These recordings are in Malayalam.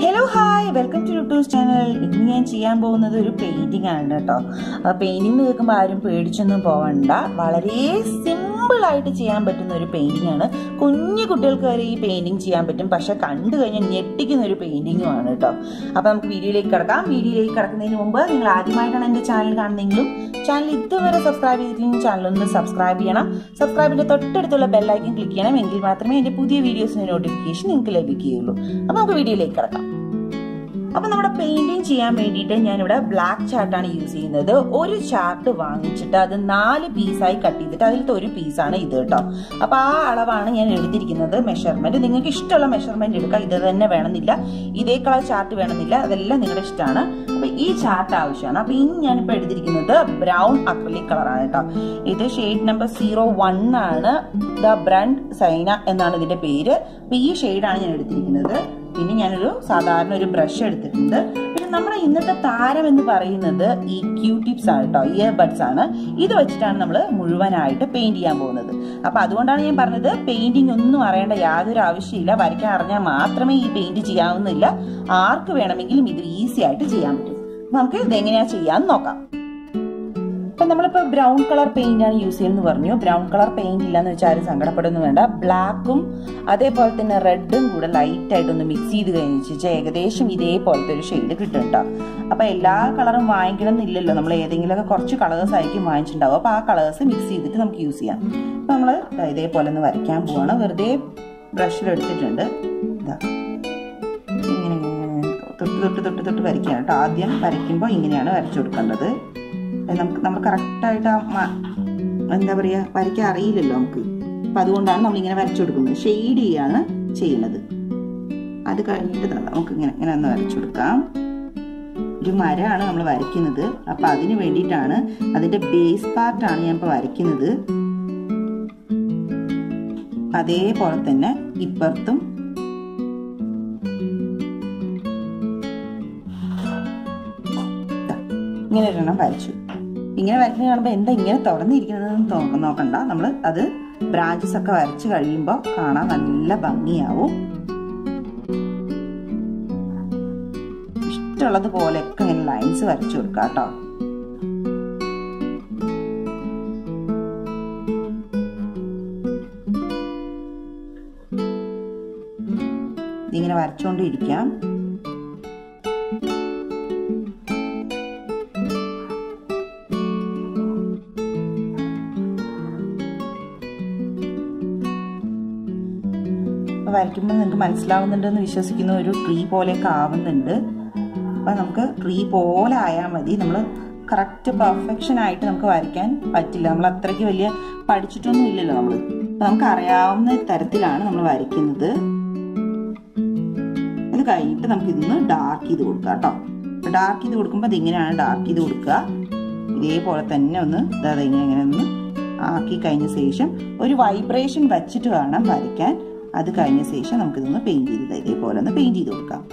hello hi welcome to YouTube channel ഇന്ന് ഞാൻ ചെയ്യാൻ പോകുന്നത് ഒരു പെയിന്റിംഗ് ആണ് കേട്ടോ പെയിന്റിംഗ് കേൾക്കുമ്പോൾ ആരും പേടിച്ചൊന്നും പോവണ്ട വളരെ സിമ്പിൾ ആയിട്ട് ചെയ്യാൻ പറ്റുന്ന ഒരു പെയിന്റിംഗ് ആണ് കുഞ്ഞു കുട്ടികൾക്ക് വരെ ഈ പെയിന്റിംഗ് ചെയ്യാൻ പറ്റും പക്ഷെ കണ്ടു കഴിഞ്ഞാൽ ഞെട്ടിക്കുന്ന ഒരു പെയിന്റിംഗും ആണ് കേട്ടോ അപ്പൊ നമുക്ക് വീഡിയോയിലേക്ക് കിടക്കാം വീഡിയോയിലേക്ക് കിടക്കുന്നതിന് മുമ്പ് നിങ്ങൾ ആദ്യമായിട്ടാണ് എന്റെ ചാനൽ കാണുന്നതെങ്കിലും ചാനൽ ഇതുവരെ സബ്സ്ക്രൈബ് ചെയ്തിട്ടില്ലെങ്കിൽ ചാനൽ ഒന്ന് സബ്സ്ക്രൈബ് ചെയ്യണം സബ്സ്ക്രൈബിന്റെ തൊട്ടടുത്തുള്ള ബെല്ലൈക്കൻ ക്ലിക്ക് ചെയ്യണം എങ്കിൽ മാത്രമേ എന്റെ പുതിയ വീഡിയോസിന്റെ നോട്ടിഫിക്കേഷൻ നിങ്ങൾക്ക് ലഭിക്കുകയുള്ളൂ അപ്പൊ നമുക്ക് വീഡിയോയിലേക്ക് കിടക്കാം അപ്പൊ നമ്മുടെ പെയിന്റിങ് ചെയ്യാൻ വേണ്ടിയിട്ട് ഞാനിവിടെ ബ്ലാക്ക് ചാർട്ടാണ് യൂസ് ചെയ്യുന്നത് ഒരു ചാർട്ട് വാങ്ങിച്ചിട്ട് അത് നാല് പീസായി കട്ട് ചെയ്തിട്ട് അതിലത്തെ ഒരു പീസാണ് ഇത് കേട്ടോ അപ്പൊ ആ അളവാണ് ഞാൻ എടുത്തിരിക്കുന്നത് മെഷർമെന്റ് നിങ്ങൾക്ക് ഇഷ്ടമുള്ള മെഷർമെന്റ് എടുക്കാം ഇത് തന്നെ വേണമെന്നില്ല ഇതേ കളർ ചാർട്ട് വേണമെന്നില്ല അതെല്ലാം നിങ്ങളുടെ ഇഷ്ടമാണ് അപ്പൊ ഈ ചാർട്ട് ആവശ്യമാണ് അപ്പൊ ഇനി ഞാനിപ്പോ എടുത്തിരിക്കുന്നത് ബ്രൗൺ അക്രലിക് കളറാണ് കേട്ടോ ഇത് ഷെയ്ഡ് നമ്പർ സീറോ വൺ ആണ് ദ ബ്രണ്ട് സൈന എന്നാണ് ഇതിന്റെ പേര് അപ്പൊ ഈ ഷെയ്ഡാണ് ഞാൻ എടുത്തിരിക്കുന്നത് പിന്നെ ഞാനൊരു സാധാരണ ഒരു ബ്രഷ് എടുത്തിട്ടുണ്ട് പിന്നെ നമ്മുടെ ഇന്നത്തെ താരം എന്ന് പറയുന്നത് ഈ ക്യൂ ടിപ്സ് ആണ് കേട്ടോ ഇയർ ബഡ്സ് ആണ് ഇത് വെച്ചിട്ടാണ് നമ്മൾ മുഴുവനായിട്ട് പെയിന്റ് ചെയ്യാൻ പോകുന്നത് അപ്പൊ അതുകൊണ്ടാണ് ഞാൻ പറഞ്ഞത് പെയിന്റിംഗ് ഒന്നും അറിയേണ്ട യാതൊരു ആവശ്യമില്ല വരയ്ക്കാൻ അറിഞ്ഞാൽ മാത്രമേ ഈ പെയിന്റ് ചെയ്യാവുന്നില്ല ആർക്ക് വേണമെങ്കിലും ഇത് ഈസി ആയിട്ട് ചെയ്യാൻ പറ്റും നമുക്ക് ഇതെങ്ങനെയാ ചെയ്യാന്ന് നോക്കാം ഇപ്പൊ നമ്മളിപ്പോ ബ്രൗൺ കളർ പെയിന്റ് ആണ് യൂസ് ചെയ്യുന്നത് പറഞ്ഞു ബ്രൗൺ കളർ പെയിന്റ് ഇല്ലാന്ന് വെച്ചാൽ ആരും സങ്കടപ്പെടുന്നു വേണ്ട ബ്ലാക്കും അതേപോലെ തന്നെ റെഡും കൂടെ ലൈറ്റ് ആയിട്ടൊന്ന് മിക്സ് ചെയ്ത് കഴിഞ്ഞാൽ ഏകദേശം ഇതേപോലത്തെ ഒരു ഷെയ്ഡ് കിട്ടും കേട്ടോ അപ്പൊ എല്ലാ കളറും വാങ്ങിക്കണം എന്നില്ലല്ലോ നമ്മൾ ഏതെങ്കിലുമൊക്കെ കുറച്ച് കളേഴ്സ് ആയിരിക്കും വാങ്ങിച്ചിട്ടുണ്ടാവും അപ്പൊ ആ കളേഴ്സ് മിക്സ് ചെയ്തിട്ട് നമുക്ക് യൂസ് ചെയ്യാം അപ്പൊ നമ്മൾ ഇതേപോലെ ഒന്ന് വരയ്ക്കാൻ പോവാണ് വെറുതെ ബ്രഷിൽ എടുത്തിട്ടുണ്ട് ഇതാ ഇങ്ങനെ തൊട്ട് തൊട്ട് തൊട്ട് തൊട്ട് വരയ്ക്കുകയാണ് കേട്ടോ ആദ്യം വരയ്ക്കുമ്പോൾ ഇങ്ങനെയാണ് വരച്ചു കൊടുക്കേണ്ടത് നമുക്ക് നമ്മൾ കറക്റ്റായിട്ട് ആ എന്താ പറയുക വരയ്ക്കാൻ അറിയില്ലല്ലോ നമുക്ക് അപ്പം അതുകൊണ്ടാണ് നമ്മൾ ഇങ്ങനെ വരച്ചു കൊടുക്കുന്നത് ഷെയ്ഡ് ചെയ്യാണ് ചെയ്യുന്നത് അത് കഴിഞ്ഞിട്ട് നമുക്ക് ഇങ്ങനെ ഇങ്ങനെ ഒന്ന് വരച്ചു കൊടുക്കാം ഒരു മരമാണ് നമ്മൾ വരയ്ക്കുന്നത് അപ്പം അതിന് വേണ്ടിയിട്ടാണ് അതിൻ്റെ ബേസ് പാർട്ടാണ് ഞാൻ ഇപ്പോൾ വരയ്ക്കുന്നത് അതേപോലെ തന്നെ ഇപ്പുറത്തും ഇങ്ങനെ ഒരെണ്ണം വരച്ചു ഇങ്ങനെ വരയ്ക്കുന്ന കാണുമ്പോൾ എന്താ ഇങ്ങനെ തുറന്നിരിക്കുന്നതെന്ന് നോക്കണ്ട നമ്മൾ അത് ബ്രാഞ്ചസ് ഒക്കെ വരച്ച് കഴിയുമ്പോൾ കാണാൻ നല്ല ഭംഗിയാവും ഇഷ്ടമുള്ളത് പോലെയൊക്കെ ഇങ്ങനെ ലൈൻസ് വരച്ചു കൊടുക്കാം കേട്ടോ ഇങ്ങനെ വരച്ചുകൊണ്ടിരിക്കാം വരയ്ക്കുമ്പോൾ നിങ്ങൾക്ക് മനസ്സിലാവുന്നുണ്ടെന്ന് വിശ്വസിക്കുന്ന ഒരു ട്രീ പോലെയൊക്കെ ആവുന്നുണ്ട് അപ്പം നമുക്ക് ട്രീ പോലെ ആയാൽ മതി നമ്മൾ കറക്റ്റ് പെർഫെക്ഷൻ ആയിട്ട് നമുക്ക് വരയ്ക്കാൻ പറ്റില്ല നമ്മൾ അത്രയ്ക്ക് വലിയ പഠിച്ചിട്ടൊന്നും ഇല്ലല്ലോ നമ്മൾ അപ്പം നമുക്ക് അറിയാവുന്ന തരത്തിലാണ് നമ്മൾ വരയ്ക്കുന്നത് അത് കഴിഞ്ഞിട്ട് നമുക്ക് ഇതൊന്ന് ഡാർക്ക് ചെയ്ത് കൊടുക്കാം കേട്ടോ ഡാർക്ക് ചെയ്ത് കൊടുക്കുമ്പോൾ അതിങ്ങനെയാണ് ഡാർക്ക് ചെയ്ത് കൊടുക്കുക ഇതേപോലെ തന്നെ ഒന്ന് അതായത് ഇങ്ങനെ ഇങ്ങനെ ഒന്ന് ആക്കി കഴിഞ്ഞ ശേഷം ഒരു വൈബ്രേഷൻ വച്ചിട്ട് വേണം വരയ്ക്കാൻ അത് കഴിഞ്ഞ ശേഷം നമുക്കിതൊന്ന് പെയിന്റ് ചെയ്ത് ഇതേപോലെ ഒന്ന് പെയിന്റ് ചെയ്ത് കൊടുക്കാം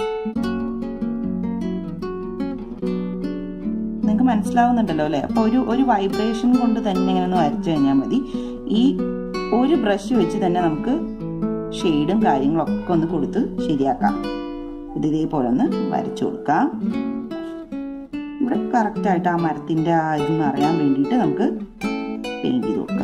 നിങ്ങൾക്ക് മനസ്സിലാവുന്നുണ്ടല്ലോ അല്ലേ അപ്പോൾ ഒരു ഒരു വൈബ്രേഷൻ കൊണ്ട് തന്നെ ഇങ്ങനെ ഒന്ന് വരച്ചു കഴിഞ്ഞാൽ മതി ഈ ഒരു ബ്രഷ് വെച്ച് തന്നെ നമുക്ക് ഷെയ്ഡും കാര്യങ്ങളൊക്കെ ഒന്ന് കൊടുത്ത് ശരിയാക്കാം ഇത് ഇതേപോലെ ഒന്ന് വരച്ചു കൊടുക്കാം ഇവിടെ കറക്റ്റായിട്ട് ആ മരത്തിൻ്റെ ആ ഇതൊന്ന് അറിയാൻ വേണ്ടിയിട്ട് നമുക്ക് പെയിന്റ് ചെയ്ത് കൊടുക്കാം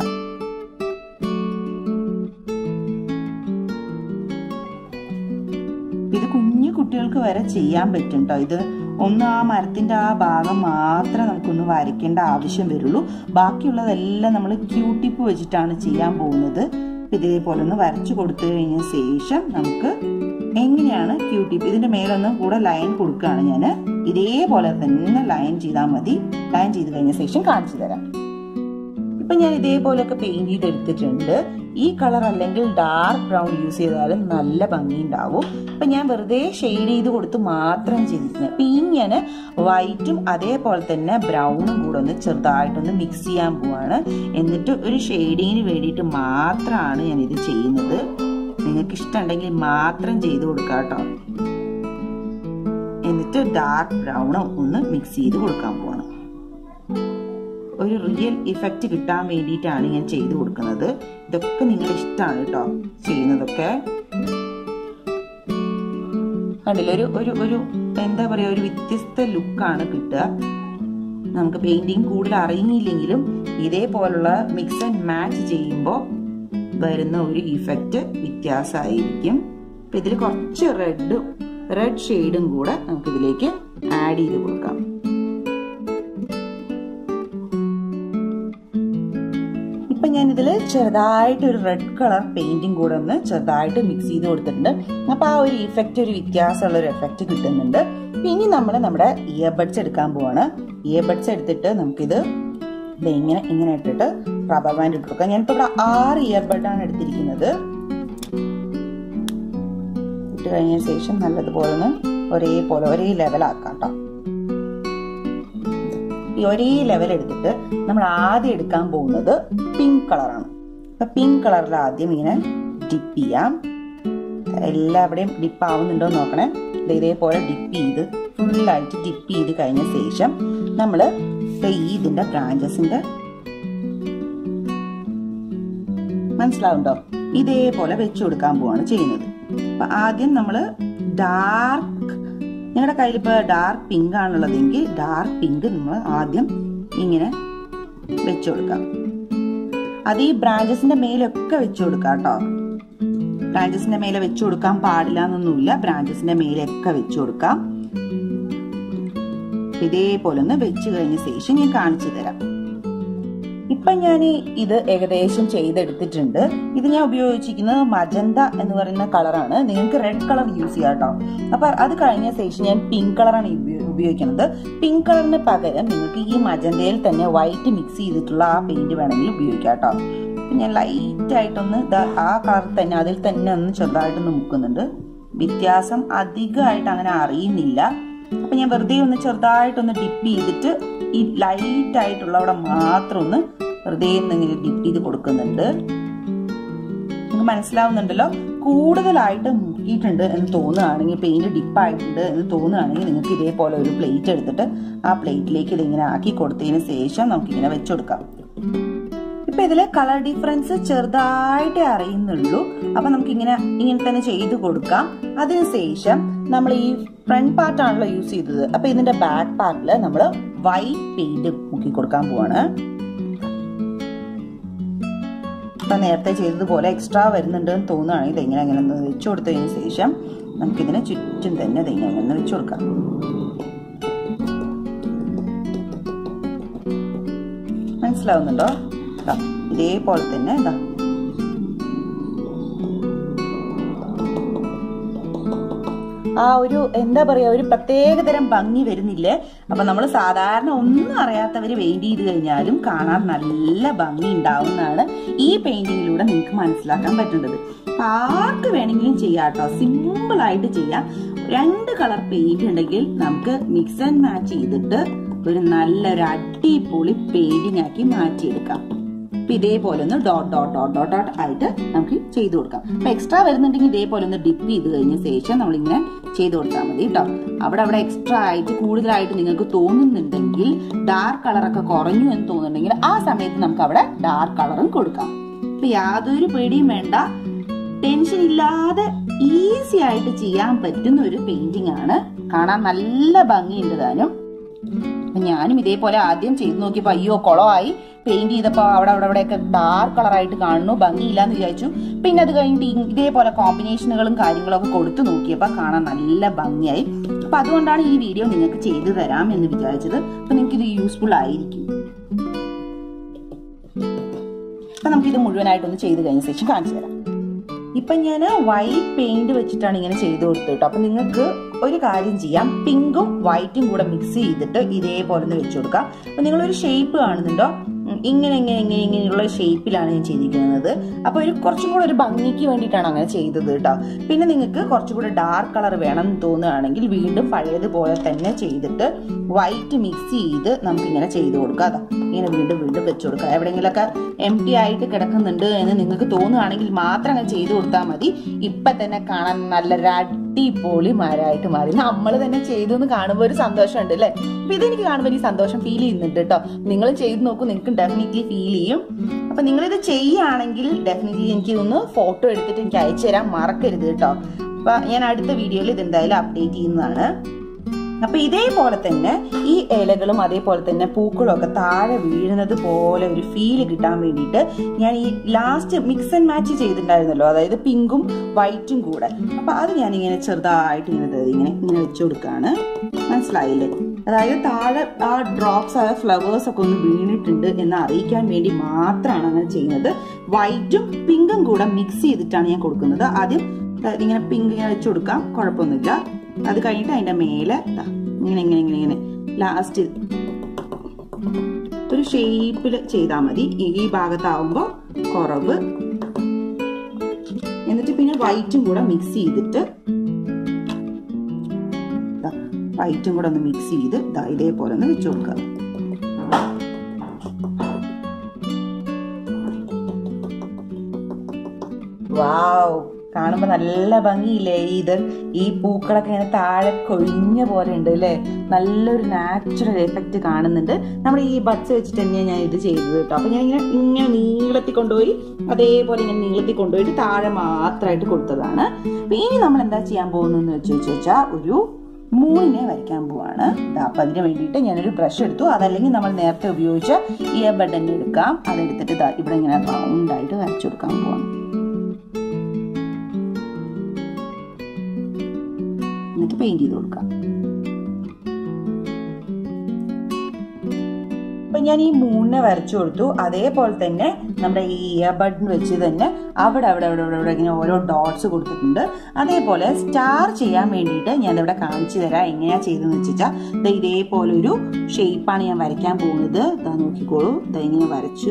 ഇത് കുഞ്ഞു കുട്ടികൾക്ക് വരെ ചെയ്യാൻ പറ്റും കേട്ടോ ഇത് ഒന്ന് ആ മരത്തിന്റെ ആ ഭാഗം മാത്രമേ നമുക്കൊന്ന് വരയ്ക്കേണ്ട ആവശ്യം വരുള്ളൂ ബാക്കിയുള്ളതെല്ലാം നമ്മൾ ക്യൂ ടിപ്പ് വെച്ചിട്ടാണ് ചെയ്യാൻ പോകുന്നത് ഇതേപോലെ ഒന്ന് വരച്ചു കൊടുത്തു കഴിഞ്ഞ ശേഷം നമുക്ക് എങ്ങനെയാണ് ക്യൂ ടിപ്പ് ഇതിന്റെ മേലൊന്നും കൂടെ ലൈൻ കൊടുക്കുകയാണ് ഞാൻ ഇതേപോലെ തന്നെ ലൈൻ ചെയ്താൽ മതി ലൈൻ ചെയ്ത് കഴിഞ്ഞ ശേഷം കാണിച്ചു തരാം ഇപ്പൊ ഞാൻ ഇതേപോലെയൊക്കെ പെയിന്റ് ചെയ്തെടുത്തിട്ടുണ്ട് ഈ കളർ അല്ലെങ്കിൽ ഡാർക്ക് ബ്രൗൺ യൂസ് ചെയ്താലും നല്ല ഭംഗി ഉണ്ടാവും അപ്പൊ ഞാൻ വെറുതെ ഷെയ്ഡ് ചെയ്ത് കൊടുത്ത് മാത്രം ചെയ്തിരുന്നത് അപ്പൊ ഇങ്ങനെ വൈറ്റും അതേപോലെ തന്നെ ബ്രൗണും കൂടെ ഒന്ന് ചെറുതായിട്ടൊന്ന് മിക്സ് ചെയ്യാൻ പോവാണ് എന്നിട്ട് ഒരു ഷെയ്ഡിങ്ങിന് വേണ്ടിയിട്ട് മാത്രമാണ് ഞാൻ ഇത് ചെയ്യുന്നത് നിങ്ങൾക്ക് ഇഷ്ടമുണ്ടെങ്കിൽ മാത്രം ചെയ്ത് കൊടുക്കാം കേട്ടോ എന്നിട്ട് ഡാർക്ക് ബ്രൗണും ഒന്ന് മിക്സ് ചെയ്ത് കൊടുക്കാൻ പോവാണ് ഒരു റിയൽ ഇഫക്റ്റ് കിട്ടാൻ വേണ്ടിയിട്ടാണ് ഞാൻ ചെയ്തു കൊടുക്കുന്നത് ഇതൊക്കെ നിങ്ങളുടെ ഇഷ്ടമാണ് കേട്ടോ ചെയ്യുന്നതൊക്കെ കണ്ടില്ല ഒരു ഒരു ഒരു എന്താ പറയുക ഒരു വ്യത്യസ്ത ലുക്കാണ് കിട്ടുക നമുക്ക് പെയിന്റിങ് കൂടുതൽ അറിയില്ലെങ്കിലും ഇതേപോലുള്ള മിക്സ് ആൻഡ് മാച്ച് ചെയ്യുമ്പോൾ വരുന്ന ഒരു ഇഫക്റ്റ് വ്യത്യാസമായിരിക്കും അപ്പൊ ഇതിൽ കുറച്ച് റെഡും റെഡ് ഷെയ്ഡും കൂടെ നമുക്ക് ഇതിലേക്ക് ആഡ് ചെയ്ത് കൊടുക്കാം ഇപ്പൊ ഞാൻ ഇതിൽ ചെറുതായിട്ട് ഒരു റെഡ് കളർ പെയിന്റിങ് കൂടെ ഒന്ന് ചെറുതായിട്ട് മിക്സ് ചെയ്ത് കൊടുത്തിട്ടുണ്ട് അപ്പൊ ആ ഒരു ഇഫക്റ്റ് ഒരു വ്യത്യാസമുള്ള ഒരു എഫക്റ്റ് കിട്ടുന്നുണ്ട് ഇനി നമ്മൾ നമ്മുടെ ഇയർബഡ്സ് എടുക്കാൻ പോവാണ് ഇയർബഡ്സ് എടുത്തിട്ട് നമുക്കിത് ഇങ്ങനെ ഇങ്ങനെ ഇട്ടിട്ട് റബ്ബർ ബാൻഡ് ഇട്ട് കൊടുക്കാം ഞാനിപ്പോ ഇവിടെ ആറ് ഇയർബഡാണ് എടുത്തിരിക്കുന്നത് ഇട്ട് കഴിഞ്ഞ ശേഷം നല്ലതുപോലെ ഒന്ന് ഒരേപോലെ ഒരേ ലെവലാക്കാം കേട്ടോ ഈ ഒരേ ലെവൽ എടുത്തിട്ട് നമ്മൾ ആദ്യം എടുക്കാൻ പോകുന്നത് പിങ്ക് കളറാണ് അപ്പൊ പിങ്ക് കളറിൽ ആദ്യം ഇങ്ങനെ ഡിപ്പ് ചെയ്യാം എല്ലാവിടെയും ഡിപ്പ് ആവുന്നുണ്ടോ നോക്കണേ ഇതേപോലെ ഡിപ്പ് ചെയ്ത് ഫുള്ളായിട്ട് ഡിപ്പ് ചെയ്ത് കഴിഞ്ഞ ശേഷം നമ്മൾ ഈ ഇതിന്റെ ബ്രാഞ്ചസിന്റെ മനസ്സിലാവുണ്ടോ ഇതേപോലെ വെച്ചു കൊടുക്കാൻ പോവാണ് ചെയ്യുന്നത് അപ്പൊ ആദ്യം നമ്മൾ ഡാർക്ക് നിങ്ങളുടെ കയ്യിൽ ഇപ്പോൾ ഡാർക്ക് പിങ്ക് ആണുള്ളതെങ്കിൽ ഡാർക്ക് പിങ്ക് നമ്മൾ ആദ്യം ഇങ്ങനെ വെച്ചു കൊടുക്കാം അത് ഈ ബ്രാഞ്ചസിന്റെ മേലൊക്കെ വെച്ചു കൊടുക്കാം കേട്ടോ ബ്രാഞ്ചസിന്റെ മേലെ വെച്ചു കൊടുക്കാൻ പാടില്ല എന്നൊന്നുമില്ല ബ്രാഞ്ചസിന്റെ മേലൊക്കെ വെച്ചു കൊടുക്കാം ഇതേപോലെ ഒന്ന് വെച്ച് കഴിഞ്ഞ ശേഷം ഞാൻ കാണിച്ചു തരാം ഇപ്പൊ ഞാൻ ഇത് ഏകദേശം ചെയ്തെടുത്തിട്ടുണ്ട് ഇത് ഞാൻ ഉപയോഗിച്ചിരിക്കുന്നത് മജന്ത എന്ന് പറയുന്ന കളറാണ് നിങ്ങൾക്ക് റെഡ് കളർ യൂസ് ചെയ്യാം കേട്ടോ അപ്പൊ അത് കഴിഞ്ഞ ശേഷം ഞാൻ പിങ്ക് കളറാണ് ഉപയോഗിക്കുന്നത് പിങ്ക് കളറിന് പകരം നിങ്ങൾക്ക് ഈ മജന്തയിൽ തന്നെ വൈറ്റ് മിക്സ് ചെയ്തിട്ടുള്ള ആ പെയിന്റ് വേണമെങ്കിൽ ഉപയോഗിക്കാം കേട്ടോ ഞാൻ ലൈറ്റ് ആയിട്ടൊന്ന് ആ കളർ തന്നെ അതിൽ തന്നെ ഒന്ന് ചെറുതായിട്ടൊന്ന് മുക്കുന്നുണ്ട് വ്യത്യാസം അധികമായിട്ട് അങ്ങനെ അറിയുന്നില്ല അപ്പൊ ഞാൻ വെറുതെ ഒന്ന് ചെറുതായിട്ടൊന്ന് ഡിപ്പ് ചെയ്തിട്ട് ഈ ലൈറ്റ് ആയിട്ടുള്ള അവിടെ മാത്രം ഒന്ന് വെറുതെ ഇങ്ങനെ ഡിപ്പ് ചെയ്ത് കൊടുക്കുന്നുണ്ട് നിങ്ങൾക്ക് മനസ്സിലാവുന്നുണ്ടല്ലോ കൂടുതലായിട്ട് മുക്കിയിട്ടുണ്ട് എന്ന് തോന്നുകയാണെങ്കിൽ പെയിന്റ് ഡിപ്പായിട്ടുണ്ട് എന്ന് തോന്നുകയാണെങ്കിൽ നിങ്ങൾക്ക് ഇതേപോലെ ഒരു പ്ലേറ്റ് എടുത്തിട്ട് ആ പ്ലേറ്റിലേക്ക് ഇതിങ്ങനെ ആക്കി കൊടുത്തതിന് ശേഷം നമുക്ക് ഇങ്ങനെ വെച്ചുകൊടുക്കാം ഇപ്പൊ ഇതില് കളർ ഡിഫറൻസ് ചെറുതായിട്ടേ അറിയുന്നുള്ളൂ അപ്പൊ നമുക്ക് ഇങ്ങനെ ഇങ്ങനെ തന്നെ ചെയ്ത് കൊടുക്കാം അതിനുശേഷം നമ്മൾ ഈ ഫ്രണ്ട് പാർട്ടാണല്ലോ യൂസ് ചെയ്തത് അപ്പൊ ഇതിന്റെ ബാക്ക് പാർട്ടിൽ നമ്മൾ വൈറ്റ് പെയിന്റ് മുക്കി കൊടുക്കാൻ പോവാണ് ഇപ്പൊ നേരത്തെ ചെയ്തതുപോലെ എക്സ്ട്രാ വരുന്നുണ്ട് എന്ന് തോന്നുകയാണെങ്കിൽ ഇതെങ്ങനെ അങ്ങനെ ഒന്ന് വെച്ചു കൊടുത്തതിന് ശേഷം നമുക്കിതിനെ ചുറ്റും തന്നെ ഇതെങ്ങനെ അങ്ങനെ വെച്ചു കൊടുക്കാം മനസ്സിലാവുന്നുണ്ടോ ഇതേപോലെ തന്നെ ഇതാ ആ ഒരു എന്താ പറയാ ഒരു പ്രത്യേകതരം ഭംഗി വരുന്നില്ലേ അപ്പൊ നമ്മൾ സാധാരണ ഒന്നും അറിയാത്തവര് പെയിന്റ് ചെയ്ത് കഴിഞ്ഞാലും കാണാൻ നല്ല ഭംഗി ഉണ്ടാവുന്നതാണ് ഈ പെയിന്റിങ്ങിലൂടെ നിങ്ങൾക്ക് മനസ്സിലാക്കാൻ പറ്റുന്നത് ആർക്ക് വേണമെങ്കിലും ചെയ്യാം കേട്ടോ സിമ്പിൾ ആയിട്ട് ചെയ്യാം രണ്ട് കളർ പെയിന്റ് ഉണ്ടെങ്കിൽ നമുക്ക് മിക്സ് ആൻഡ് മാച്ച് ചെയ്തിട്ട് ഒരു നല്ലൊരു അടിപൊളി പെയിന്റിംഗ് ആക്കി മാറ്റിയെടുക്കാം അപ്പൊ ഇതേപോലെ ഒന്ന് dot dot dot dot dot ആയിട്ട് നമുക്ക് ചെയ്തു കൊടുക്കാം അപ്പൊ എക്സ്ട്രാ വരുന്നുണ്ടെങ്കിൽ ഇതേപോലെ ഒന്ന് ഡിപ്പ് ചെയ്ത് കഴിഞ്ഞ ശേഷം നമ്മൾ ഇങ്ങനെ ചെയ്ത് കൊടുത്താൽ മതി കേട്ടോ അവിടെ അവിടെ എക്സ്ട്രാ ആയിട്ട് കൂടുതലായിട്ട് നിങ്ങൾക്ക് തോന്നുന്നുണ്ടെങ്കിൽ ഡാർക്ക് കളറൊക്കെ കുറഞ്ഞു എന്ന് തോന്നുന്നുണ്ടെങ്കിൽ ആ സമയത്ത് നമുക്ക് അവിടെ ഡാർക്ക് കളറും കൊടുക്കാം അപ്പൊ യാതൊരു പേടിയും വേണ്ട ടെൻഷൻ ഇല്ലാതെ ഈസി ആയിട്ട് ചെയ്യാൻ പറ്റുന്ന ഒരു പെയിന്റിംഗ് ആണ് കാണാൻ നല്ല ഭംഗിയുണ്ട് താനും അപ്പൊ ഞാനും ഇതേപോലെ ആദ്യം ചെയ്ത് നോക്കിയപ്പോ അയ്യോ കുളമായി പെയിന്റ് ചെയ്തപ്പോ അവിടെ അവിടെ അവിടെയൊക്കെ ഡാർക്ക് കളറായിട്ട് കാണുന്നു ഭംഗിയില്ല എന്ന് വിചാരിച്ചു പിന്നെ അത് കഴിഞ്ഞിട്ട് ഇതേപോലെ കോമ്പിനേഷനുകളും കാര്യങ്ങളൊക്കെ കൊടുത്തു നോക്കിയപ്പോ കാണാൻ നല്ല ഭംഗിയായി അപ്പൊ അതുകൊണ്ടാണ് ഈ വീഡിയോ നിങ്ങൾക്ക് ചെയ്തു തരാം എന്ന് വിചാരിച്ചത് അപ്പൊ നിങ്ങൾക്ക് ഇത് യൂസ്ഫുൾ ആയിരിക്കും അപ്പൊ നമുക്ക് ഇത് മുഴുവനായിട്ടൊന്ന് ചെയ്ത് കഴിഞ്ഞ ശേഷം കാണിച്ചു തരാം ഇപ്പൊ ഞാൻ വൈറ്റ് പെയിന്റ് വെച്ചിട്ടാണ് ഇങ്ങനെ ചെയ്ത് കൊടുത്തത് കേട്ടോ അപ്പൊ നിങ്ങൾക്ക് ഒരു കാര്യം ചെയ്യാം പിങ്കും വൈറ്റും കൂടെ മിക്സ് ചെയ്തിട്ട് ഇതേപോലെ ഒന്ന് വെച്ചു കൊടുക്കാം അപ്പൊ നിങ്ങളൊരു ഷേപ്പ് കാണുന്നുണ്ടോ ഇങ്ങനെ ഇങ്ങനെ ഇങ്ങനെ ഇങ്ങനെയുള്ള ഷേപ്പിലാണ് ഞാൻ ചെയ്തിരിക്കുന്നത് അപ്പൊ ഒരു കുറച്ചും കൂടെ ഒരു ഭംഗിക്ക് വേണ്ടിയിട്ടാണ് അങ്ങനെ ചെയ്തത് കേട്ടോ പിന്നെ നിങ്ങൾക്ക് കുറച്ചും കൂടെ ഡാർക്ക് കളർ വേണം എന്ന് തോന്നുകയാണെങ്കിൽ വീണ്ടും പഴയതുപോലെ തന്നെ ചെയ്തിട്ട് വൈറ്റ് മിക്സ് ചെയ്ത് നമുക്ക് ഇങ്ങനെ ചെയ്ത് കൊടുക്കാം അതാ ഇങ്ങനെ വീണ്ടും വീണ്ടും വെച്ചു കൊടുക്കുക എവിടെയെങ്കിലൊക്കെ എം ടി ആയിട്ട് കിടക്കുന്നുണ്ട് എന്ന് നിങ്ങൾക്ക് തോന്നുകയാണെങ്കിൽ മാത്രം അങ്ങനെ ചെയ്തു കൊടുത്താൽ മതി ഇപ്പൊ തന്നെ കാണാൻ നല്ലൊരു അടിപൊളി മരമായിട്ട് മാറി നമ്മൾ തന്നെ ചെയ്തു എന്ന് കാണുമ്പോൾ ഒരു സന്തോഷമുണ്ട് അല്ലേ അപ്പൊ ഇതെനിക്ക് കാണുമ്പോൾ എനിക്ക് സന്തോഷം ഫീൽ ചെയ്യുന്നുണ്ട് കേട്ടോ നിങ്ങൾ ചെയ്ത് നോക്കൂ നിങ്ങൾക്ക് ഡെഫിനറ്റ്ലി ഫീൽ ചെയ്യും അപ്പൊ നിങ്ങളിത് ചെയ്യുകയാണെങ്കിൽ ഡെഫിനറ്റ്ലി എനിക്ക് ഒന്ന് ഫോട്ടോ എടുത്തിട്ട് എനിക്ക് അയച്ചു തരാൻ മറക്കരുത് കേട്ടോ അപ്പൊ ഞാൻ അടുത്ത വീഡിയോയിൽ ഇത് എന്തായാലും അപ്ഡേറ്റ് ചെയ്യുന്നതാണ് അപ്പൊ ഇതേപോലെ തന്നെ ഈ ഇലകളും അതേപോലെ തന്നെ പൂക്കളും ഒക്കെ താഴെ വീഴുന്നത് പോലെ ഒരു ഫീല് കിട്ടാൻ വേണ്ടിയിട്ട് ഞാൻ ഈ ലാസ്റ്റ് മിക്സ് ആൻഡ് മാച്ച് ചെയ്തിട്ടുണ്ടായിരുന്നല്ലോ അതായത് പിങ്കും വൈറ്റും കൂടെ അപ്പൊ അത് ഞാൻ ഇങ്ങനെ ചെറുതായിട്ട് ഇങ്ങനെ ദേ ഇങ്ങനെ ഇങ്ങനെ വെച്ചു കൊടുക്കാണ് മനസ്സിലായില്ലേ അതായത് താഴെ ആ ഡ്രോപ്സ് ആയ ഫ്ലവേഴ്സ് ഒക്കെ ഒന്ന് വീണിട്ടുണ്ട് എന്ന് അറിയിക്കാൻ വേണ്ടി മാത്രമാണ് അങ്ങനെ ചെയ്യുന്നത് വൈറ്റും പിങ്കും കൂടെ മിക്സ് ചെയ്തിട്ടാണ് ഞാൻ കൊടുക്കുന്നത് ആദ്യം ദാ ഇങ്ങനെ പിങ്ക് ഇങ്ങനെ വെച്ചു കൊടുക്കാം കുഴപ്പമൊന്നുമില്ല അത് കഴിഞ്ഞിട്ട് അതിന്റെ മേലെ ദാ ഇങ്ങനെ ഇങ്ങനെ ഇങ്ങനെ ഇങ്ങനെ ലാസ്റ്റ് ഒരു ഷേപ്പിൽ ചെയ്താൽ മതി ഈ ഭാഗത്താവുമ്പോൾ കുറവ് എന്നിട്ട് പിന്നെ വൈറ്റും കൂടെ മിക്സ് ചെയ്തിട്ട് വൈറ്റും കൂടെ ഒന്ന് മിക്സ് ചെയ്ത് ദാ ഇതേപോലെ ഒന്ന് വെച്ചു കൊടുക്കുക വാവ് കാണുമ്പോ നല്ല ഭംഗിയില്ലേ ഇത് ഈ പൂക്കളൊക്കെ ഇങ്ങനെ താഴെ കൊഴിഞ്ഞ പോലെ ഉണ്ട് അല്ലേ നല്ലൊരു നാച്ചുറൽ എഫക്റ്റ് കാണുന്നുണ്ട് നമ്മുടെ ഈ ബഡ്സ് വെച്ചിട്ട് തന്നെയാണ് ഞാൻ ഇത് ചെയ്തത് കേട്ടോ അപ്പൊ ഞാൻ ഇങ്ങനെ ഇങ്ങനെ നീളത്തി കൊണ്ടുപോയി അതേപോലെ ഇങ്ങനെ നീളത്തി കൊണ്ടുപോയിട്ട് താഴെ മാത്രമായിട്ട് കൊടുത്തതാണ് അപ്പൊ ഇനി നമ്മൾ എന്താ ചെയ്യാൻ പോകുന്നതെന്ന് വെച്ച് വെച്ചാൽ ഒരു മൂണിനെ വരയ്ക്കാൻ പോവാണ് അപ്പൊ അതിന് വേണ്ടിയിട്ട് ഞാനൊരു ബ്രഷ് എടുത്തു അതല്ലെങ്കിൽ നമ്മൾ നേരത്തെ ഉപയോഗിച്ച ഇയർ ബഡ് തന്നെ എടുക്കാം അതെടുത്തിട്ട് ഇവിടെ ഇങ്ങനെ റൗണ്ട് ആയിട്ട് വരച്ചു കൊടുക്കാൻ പോവാം എന്നിട്ട് പെയിന്റ് ചെയ്ത് കൊടുക്കാം അപ്പൊ ഞാൻ ഈ മൂന്നിനെ വരച്ചു കൊടുത്തു അതേപോലെ തന്നെ നമ്മുടെ ഈ ഇയർബഡ് വെച്ച് തന്നെ അവിടെ അവിടെ അവിടെ അവിടെ ഇങ്ങനെ ഓരോ ഡോട്ട്സ് കൊടുത്തിട്ടുണ്ട് അതേപോലെ സ്റ്റാർ ചെയ്യാൻ വേണ്ടിയിട്ട് ഞാൻ ഇവിടെ കാണിച്ചു തരാം എങ്ങനെയാ ചെയ്തെന്ന് വെച്ചാൽ ഇതേപോലെ ഒരു ഷേപ്പാണ് ഞാൻ വരയ്ക്കാൻ പോകുന്നത് ഇതാ നോക്കിക്കോളൂ ഇതാ ഇങ്ങനെ വരച്ചു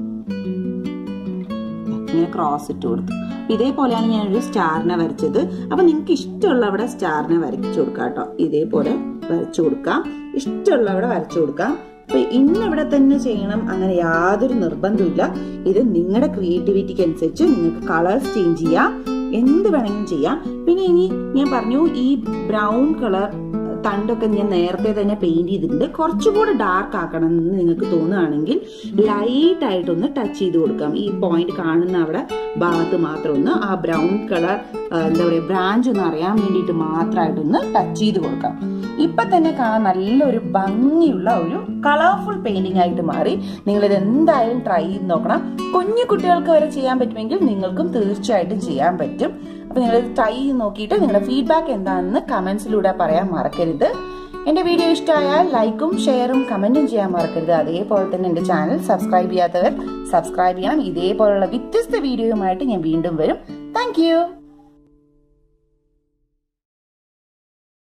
ഇങ്ങനെ ക്രോസ് ഇട്ട് കൊടുത്തു ഇതേപോലെയാണ് ഞാൻ ഒരു സ്റ്റാറിനെ വരച്ചത് അപ്പൊ നിങ്ങൾക്ക് ഇഷ്ടമുള്ള അവിടെ സ്റ്റാറിനെ വരച്ചു കൊടുക്കാം കേട്ടോ ഇതേപോലെ വരച്ചു കൊടുക്കാം ഇഷ്ടമുള്ള അവിടെ വരച്ചു കൊടുക്കാം അപ്പൊ ഇന്നിവിടെ തന്നെ ചെയ്യണം അങ്ങനെ യാതൊരു നിർബന്ധമില്ല ഇത് നിങ്ങളുടെ ക്രിയേറ്റിവിറ്റിക്ക് അനുസരിച്ച് നിങ്ങൾക്ക് കളേഴ്സ് ചേഞ്ച് ചെയ്യാം എന്ത് വേണമെങ്കിലും ചെയ്യാം പിന്നെ ഇനി ഞാൻ പറഞ്ഞു ഈ ബ്രൗൺ കളർ തണ്ടൊക്കെ ഞാൻ നേരത്തെ തന്നെ പെയിന്റ് ചെയ്തിട്ടുണ്ട് കുറച്ചുകൂടെ ഡാർക്ക് ആക്കണം എന്ന് നിങ്ങൾക്ക് തോന്നുകയാണെങ്കിൽ ലൈറ്റ് ആയിട്ടൊന്ന് ടച്ച് ചെയ്ത് കൊടുക്കാം ഈ പോയിന്റ് കാണുന്ന അവിടെ ഭാഗത്ത് മാത്രം ഒന്ന് ആ ബ്രൗൺ കളർ എന്താ പറയുക ബ്രാഞ്ച് ഒന്ന് അറിയാൻ വേണ്ടിയിട്ട് മാത്രമായിട്ടൊന്ന് ടച്ച് ചെയ്ത് കൊടുക്കാം ഇപ്പൊ തന്നെ കാണാൻ നല്ലൊരു ഭംഗിയുള്ള ഒരു കളർഫുൾ പെയിന്റിംഗ് ആയിട്ട് മാറി നിങ്ങൾ ഇത് എന്തായാലും ട്രൈ ചെയ്ത് നോക്കണം കുഞ്ഞു കുട്ടികൾക്ക് വരെ ചെയ്യാൻ പറ്റുമെങ്കിൽ നിങ്ങൾക്കും തീർച്ചയായിട്ടും ചെയ്യാൻ പറ്റും അപ്പൊ നിങ്ങൾ ട്രൈ ചെയ്ത് നോക്കിയിട്ട് നിങ്ങളുടെ ഫീഡ്ബാക്ക് എന്താണെന്ന് കമന്റ്സിലൂടെ പറയാൻ മറക്കരുത് എന്റെ വീഡിയോ ഇഷ്ടമായാൽ ലൈക്കും ഷെയറും കമന്റും ചെയ്യാൻ മറക്കരുത് അതേപോലെ തന്നെ എന്റെ ചാനൽ സബ്സ്ക്രൈബ് ചെയ്യാത്തവർ സബ്സ്ക്രൈബ് ചെയ്യണം ഇതേപോലുള്ള വ്യത്യസ്ത വീഡിയോയുമായിട്ട് ഞാൻ വീണ്ടും വരും താങ്ക്